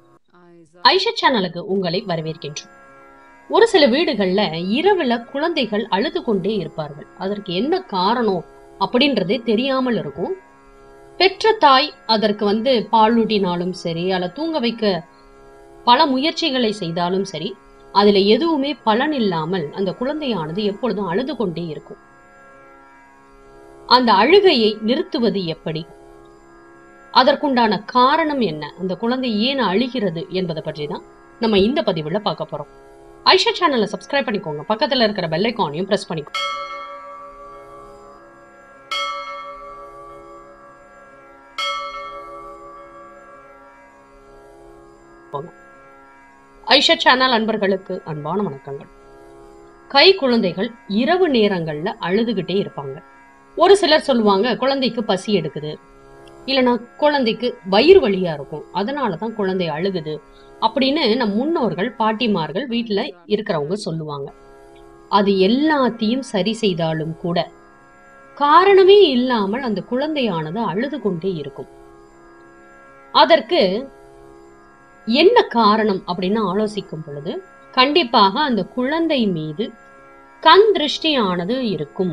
ஐஷா சேனலுக்கு உங்களை வரவேற்கின்றோம் ஒரு சில வீடுகள்ல இரவுல குழந்தைகள் அழுது கொண்டே இருப்பார்கள் அதற்கு என்ன காரணம் அப்படின்றதே தெரியாமல் இருக்கும் பெற்ற தாய் அதற்கு வந்து பாலூட்டினாலும் சரி அல்ல தூங்க வைக்க பல முயற்சிகளை செய்தாலும் சரி அதுல எதுவுமே பலன் இல்லாமல் அந்த குழந்தையானது எப்பொழுதும் அழுது கொண்டே இருக்கும் அந்த அழுகையை நிறுத்துவது எப்படி அதற்குண்டான காரணம் என்ன அந்த குழந்தை ஏன் அழுகிறது என்பதை பற்றி தான் நம்ம இந்த பதிவுல பார்க்க போறோம் ஐஷா சேனலை சப்ஸ்கிரைப் பண்ணிக்கோங்க பக்கத்துல இருக்கிற பெல் ஐக்கானையும் பிரஸ் பண்ணிக்கோங்க ஐஷா சேனல் அன்பர்களுக்கு அன்பான வணக்கங்கள் கை குழந்தைகள் இரவு நேரங்கள்ல அழுதுகிட்டே இருப்பாங்க ஒரு சிலர் சொல்லுவாங்க குழந்தைக்கு பசி எடுக்குது இல்லைன்னா குழந்தைக்கு வயிறு வலியா இருக்கும் அதனாலதான் குழந்தை அழுகுது அப்படின்னு நம் முன்னோர்கள் பாட்டிமார்கள் வீட்டுல இருக்கிறவங்க சொல்லுவாங்க அது எல்லாத்தையும் சரி செய்தாலும் கூட காரணமே இல்லாமல் அந்த குழந்தையானது அழுது கொண்டே இருக்கும் அதற்கு என்ன காரணம் அப்படின்னு ஆலோசிக்கும் பொழுது கண்டிப்பாக அந்த குழந்தை மீது கண் திருஷ்டியானது இருக்கும்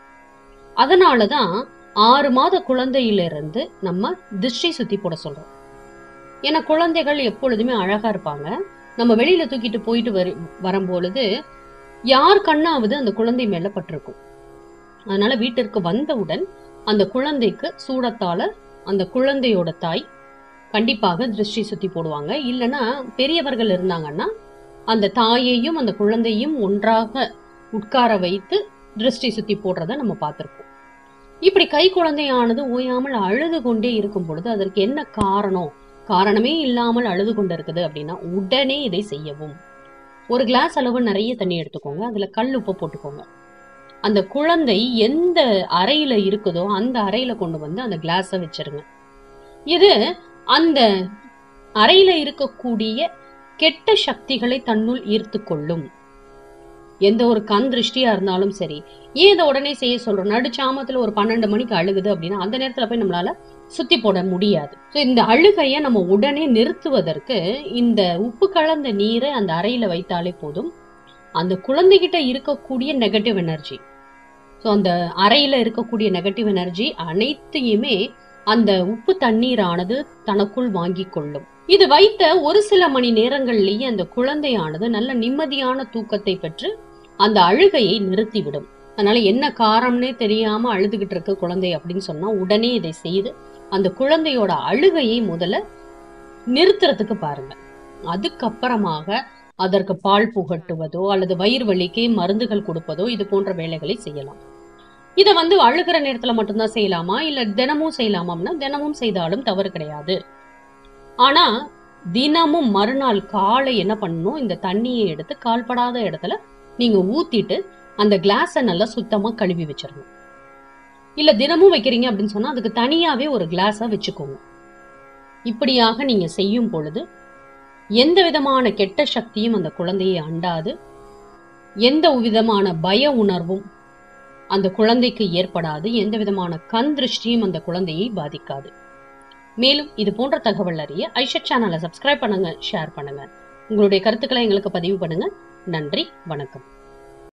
அதனாலதான் ஆறு மாத குழந்தையிலிருந்து நம்ம திருஷ்டி சுத்தி போட சொல்றோம் ஏன்னா குழந்தைகள் எப்பொழுதுமே அழகா இருப்பாங்க நம்ம வெளியில தூக்கிட்டு போயிட்டு வரு வரும்பொழுது யார் கண்ணாவது அந்த குழந்தை மேல பட்டிருக்கும் அதனால வீட்டிற்கு வந்தவுடன் அந்த குழந்தைக்கு சூடத்தால அந்த குழந்தையோட தாய் கண்டிப்பாக திருஷ்டி சுத்தி போடுவாங்க இல்லைன்னா பெரியவர்கள் இருந்தாங்கன்னா அந்த தாயையும் அந்த குழந்தையும் ஒன்றாக உட்கார வைத்து திருஷ்டி சுத்தி போடுறத நம்ம பார்த்திருப்போம் இப்படி கை குழந்தையானது ஓயாமல் அழுது கொண்டே இருக்கும் பொழுது அதற்கு என்ன காரணம் காரணமே இல்லாமல் அழுது கொண்டு இருக்குது அப்படின்னா உடனே இதை செய்யவும் ஒரு கிளாஸ் அளவு நிறைய தண்ணி எடுத்துக்கோங்க அதுல கல் உப்பு போட்டுக்கோங்க அந்த குழந்தை எந்த அறையில இருக்குதோ அந்த அறையில கொண்டு வந்து அந்த கிளாஸ வச்சிருங்க இது அந்த அறையில இருக்கக்கூடிய கெட்ட சக்திகளை தன்னுள் ஈர்த்து கொள்ளும் எந்த ஒரு கண் திருஷ்டியா இருந்தாலும் சரி ஏன் இதை உடனே செய்ய சொல்றோம் நடுச்சாமத்துல ஒரு பன்னெண்டு மணிக்கு அழுகுது அப்படின்னா அந்த நேரத்துல போய் நம்மளால சுத்தி போட முடியாது ஸோ இந்த அழுகையை நம்ம உடனே நிறுத்துவதற்கு இந்த உப்பு கலந்த நீரை அந்த அறையில வைத்தாலே போதும் அந்த குழந்தைகிட்ட இருக்கக்கூடிய நெகட்டிவ் எனர்ஜி ஸோ அந்த அறையில இருக்கக்கூடிய நெகட்டிவ் எனர்ஜி அனைத்தையுமே அந்த உப்பு தண்ணீரானது தனக்குள் வாங்கி கொள்ளும் இது வைத்த ஒரு சில மணி நேரங்கள்லேயே அந்த குழந்தையானது நல்ல நிம்மதியான தூக்கத்தை பெற்று அந்த அழுகையை நிறுத்திவிடும் அதனால என்ன காரணம்னே தெரியாம அழுதுகிட்டு இருக்க குழந்தை அப்படின்னு சொன்னா உடனே இதை செய்து அந்த குழந்தையோட அழுகையை முதல்ல நிறுத்துறதுக்கு பாருங்க அதுக்கப்புறமாக அதற்கு பால் புகட்டுவதோ அல்லது வயிறு வலிக்கு மருந்துகள் கொடுப்பதோ இது போன்ற வேலைகளை செய்யலாம் இதை வந்து அழுகிற நேரத்துல மட்டும்தான் செய்யலாமா இல்ல தினமும் செய்யலாமாம்னா தினமும் செய்தாலும் தவறு கிடையாது ஆனா தினமும் மறுநாள் காலை என்ன பண்ணணும் இந்த தண்ணியை எடுத்து கால்படாத இடத்துல நீங்க ஊத்திட்டு அந்த கிளாஸை நல்லா சுத்தமா கழுவி வச்சிடணும் இல்ல தினமும் வைக்கிறீங்க அப்படின்னு சொன்னா அதுக்கு தனியாவே ஒரு கிளாஸா வச்சுக்கோங்க இப்படியாக நீங்க செய்யும் பொழுது எந்த விதமான கெட்ட சக்தியும் அந்த குழந்தையை அண்டாது எந்த விதமான பய உணர்வும் அந்த குழந்தைக்கு ஏற்படாது எந்த விதமான கண் திருஷ்டியும் அந்த குழந்தையை பாதிக்காது மேலும் இது போன்ற தகவல் அறிய ஐஷா சேனலை சப்ஸ்கிரைப் பண்ணுங்க ஷேர் பண்ணுங்க உங்களுடைய கருத்துக்களை எங்களுக்கு பதிவு பண்ணுங்க நன்றி வணக்கம்